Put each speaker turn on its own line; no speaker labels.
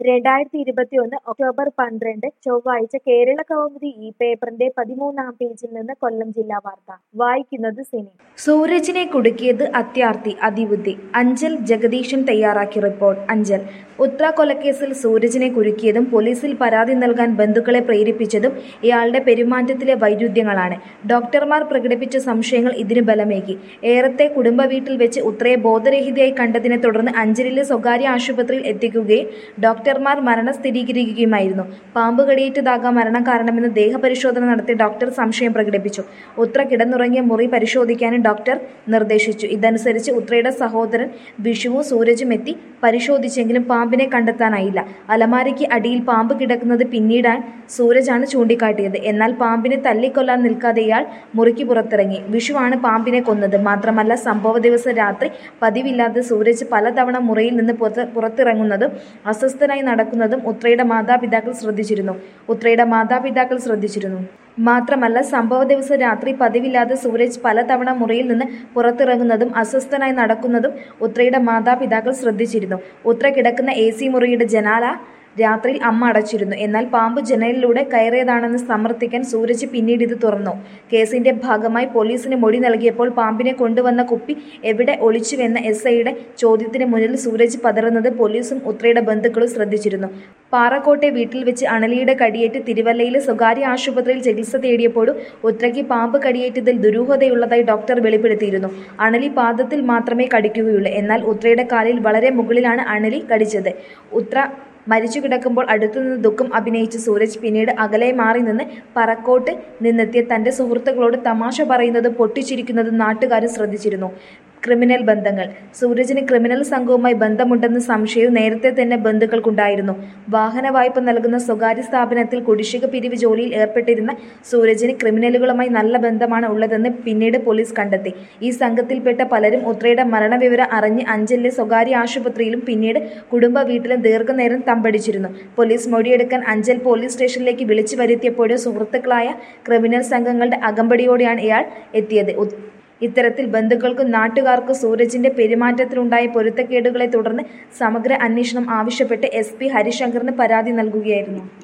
രണ്ടായിരത്തി ഇരുപത്തിയൊന്ന് ഒക്ടോബർ പന്ത്രണ്ട് ചൊവ്വാഴ്ച കേരള കൗമുദി ഈ പേപ്പറിന്റെ പതിമൂന്നാം പേജിൽ നിന്ന് കൊല്ലം ജില്ലാ വാർത്ത വായിക്കുന്നത് സിനി സൂരജിനെ കുടുക്കിയത് അത്യാർത്തി അതിബുദ്ധി അഞ്ചൽ ജഗദീശൻ തയ്യാറാക്കിയ റിപ്പോർട്ട് അഞ്ചൽ ഉത്ര കൊലക്കേസിൽ സൂരജിനെ കുരുക്കിയതും പോലീസിൽ പരാതി നൽകാൻ ബന്ധുക്കളെ പ്രേരിപ്പിച്ചതും ഇയാളുടെ പെരുമാറ്റത്തിലെ വൈരുദ്ധ്യങ്ങളാണ് ഡോക്ടർമാർ പ്രകടിപ്പിച്ച സംശയങ്ങൾ ഇതിന് ബലമേകി ഏറത്തെ കുടുംബ വീട്ടിൽ വെച്ച് ഉത്രയെ ബോധരഹിതയായി കണ്ടതിനെ തുടർന്ന് അഞ്ചലിലെ സ്വകാര്യ ആശുപത്രിയിൽ എത്തിക്കുകയും ഡോക്ടർമാർ മരണം സ്ഥിരീകരിക്കുകയുമായിരുന്നു പാമ്പ് കടിയേറ്റതാകാം മരണം കാരണമെന്ന് ദേഹപരിശോധന നടത്തിയ ഡോക്ടർ സംശയം പ്രകടിപ്പിച്ചു ഉത്ര കിടന്നുറങ്ങിയ മുറി പരിശോധിക്കാനും ഡോക്ടർ നിർദ്ദേശിച്ചു ഇതനുസരിച്ച് ഉത്രയുടെ സഹോദരൻ വിഷുവും സൂരജും എത്തി പരിശോധിച്ചെങ്കിലും പാമ്പിനെ കണ്ടെത്താനായില്ല അലമാരയ്ക്ക് അടിയിൽ പാമ്പ് കിടക്കുന്നത് പിന്നീടാണ് സൂരജാണ് ചൂണ്ടിക്കാട്ടിയത് എന്നാൽ പാമ്പിനെ തല്ലിക്കൊല്ലാൻ നിൽക്കാതെ ഇയാൾ മുറിക്ക് പുറത്തിറങ്ങി വിഷുവാണ് പാമ്പിനെ കൊന്നത് മാത്രമല്ല സംഭവ ദിവസം രാത്രി പതിവില്ലാതെ സൂരജ് പലതവണ മുറിയിൽ നിന്ന് പുറത്ത് പുറത്തിറങ്ങുന്നതും അസ്വസ്ഥനായി നടക്കുന്നതും ഉത്രയുടെ മാതാപിതാക്കൾ ശ്രദ്ധിച്ചിരുന്നു ഉത്രയുടെ മാതാപിതാക്കൾ ശ്രദ്ധിച്ചിരുന്നു മാത്രമല്ല സംഭവ ദിവസം രാത്രി പതിവില്ലാതെ സൂരജ് പലതവണ മുറിയിൽ നിന്ന് പുറത്തിറങ്ങുന്നതും അസ്വസ്ഥനായി നടക്കുന്നതും ഉത്രയുടെ മാതാപിതാക്കൾ ശ്രദ്ധിച്ചിരുന്നു ഉത്ര കിടക്കുന്ന എ സി മുറിയുടെ ജനാല രാത്രിയിൽ അമ്മ അടച്ചിരുന്നു എന്നാൽ പാമ്പ് ജനലിലൂടെ കയറിയതാണെന്ന് സമർത്ഥിക്കാൻ സൂരജ് പിന്നീട് ഇത് തുറന്നു കേസിന്റെ ഭാഗമായി പോലീസിന് മൊഴി നൽകിയപ്പോൾ പാമ്പിനെ കൊണ്ടുവന്ന കുപ്പി എവിടെ ഒളിച്ചുവെന്ന എസ് ഐയുടെ ചോദ്യത്തിന് മുന്നിൽ സൂരജ് പതറുന്നത് പോലീസും ഉത്രയുടെ ബന്ധുക്കളും ശ്രദ്ധിച്ചിരുന്നു പാറക്കോട്ടെ വീട്ടിൽ വെച്ച് അണലിയുടെ കടിയേറ്റ് തിരുവല്ലയിലെ സ്വകാര്യ ആശുപത്രിയിൽ ചികിത്സ തേടിയപ്പോഴും ഉത്രയ്ക്ക് പാമ്പ് കടിയേറ്റതിൽ ദുരൂഹതയുള്ളതായി ഡോക്ടർ വെളിപ്പെടുത്തിയിരുന്നു അണലി പാദത്തിൽ മാത്രമേ കടിക്കുകയുള്ളൂ എന്നാൽ ഉത്രയുടെ കാലിൽ വളരെ മുകളിലാണ് അണലി കടിച്ചത് ഉത്ര മരിച്ചു കിടക്കുമ്പോൾ അടുത്തുനിന്ന് ദുഃഖം അഭിനയിച്ച സൂരജ് പിന്നീട് അകലെ മാറി നിന്ന് പറക്കോട്ട് നിന്നെത്തിയ തന്റെ സുഹൃത്തുക്കളോട് തമാശ പറയുന്നതും പൊട്ടിച്ചിരിക്കുന്നതും നാട്ടുകാരും ശ്രദ്ധിച്ചിരുന്നു ക്രിമിനൽ ബന്ധങ്ങൾ സൂരജിന് ക്രിമിനൽ സംഘവുമായി ബന്ധമുണ്ടെന്ന സംശയവും നേരത്തെ തന്നെ ബന്ധുക്കൾക്കുണ്ടായിരുന്നു വാഹന വായ്പ നൽകുന്ന സ്വകാര്യ സ്ഥാപനത്തിൽ കുടിശ്ശിക പിരിവ് ജോലിയിൽ ഏർപ്പെട്ടിരുന്ന സൂരജിന് ക്രിമിനലുകളുമായി നല്ല ബന്ധമാണ് ഉള്ളതെന്ന് പിന്നീട് പോലീസ് കണ്ടെത്തി ഈ സംഘത്തിൽപ്പെട്ട പലരും ഉത്രയുടെ മരണവിവരം അറിഞ്ഞ് അഞ്ചലിലെ സ്വകാര്യ ആശുപത്രിയിലും പിന്നീട് കുടുംബ വീട്ടിലും ദീർഘനേരം തമ്പടിച്ചിരുന്നു പോലീസ് മൊഴിയെടുക്കാൻ അഞ്ചൽ പോലീസ് സ്റ്റേഷനിലേക്ക് വിളിച്ചു വരുത്തിയപ്പോഴും സുഹൃത്തുക്കളായ ക്രിമിനൽ സംഘങ്ങളുടെ അകമ്പടിയോടെയാണ് ഇയാൾ എത്തിയത് ഇത്തരത്തിൽ ബന്ധുക്കൾക്കും നാട്ടുകാർക്കും സൂരജിന്റെ പെരുമാറ്റത്തിലുണ്ടായ പൊരുത്തക്കേടുകളെ തുടർന്ന് സമഗ്ര അന്വേഷണം ആവശ്യപ്പെട്ട് എസ് പി ഹരിശങ്കറിന് പരാതി നൽകുകയായിരുന്നു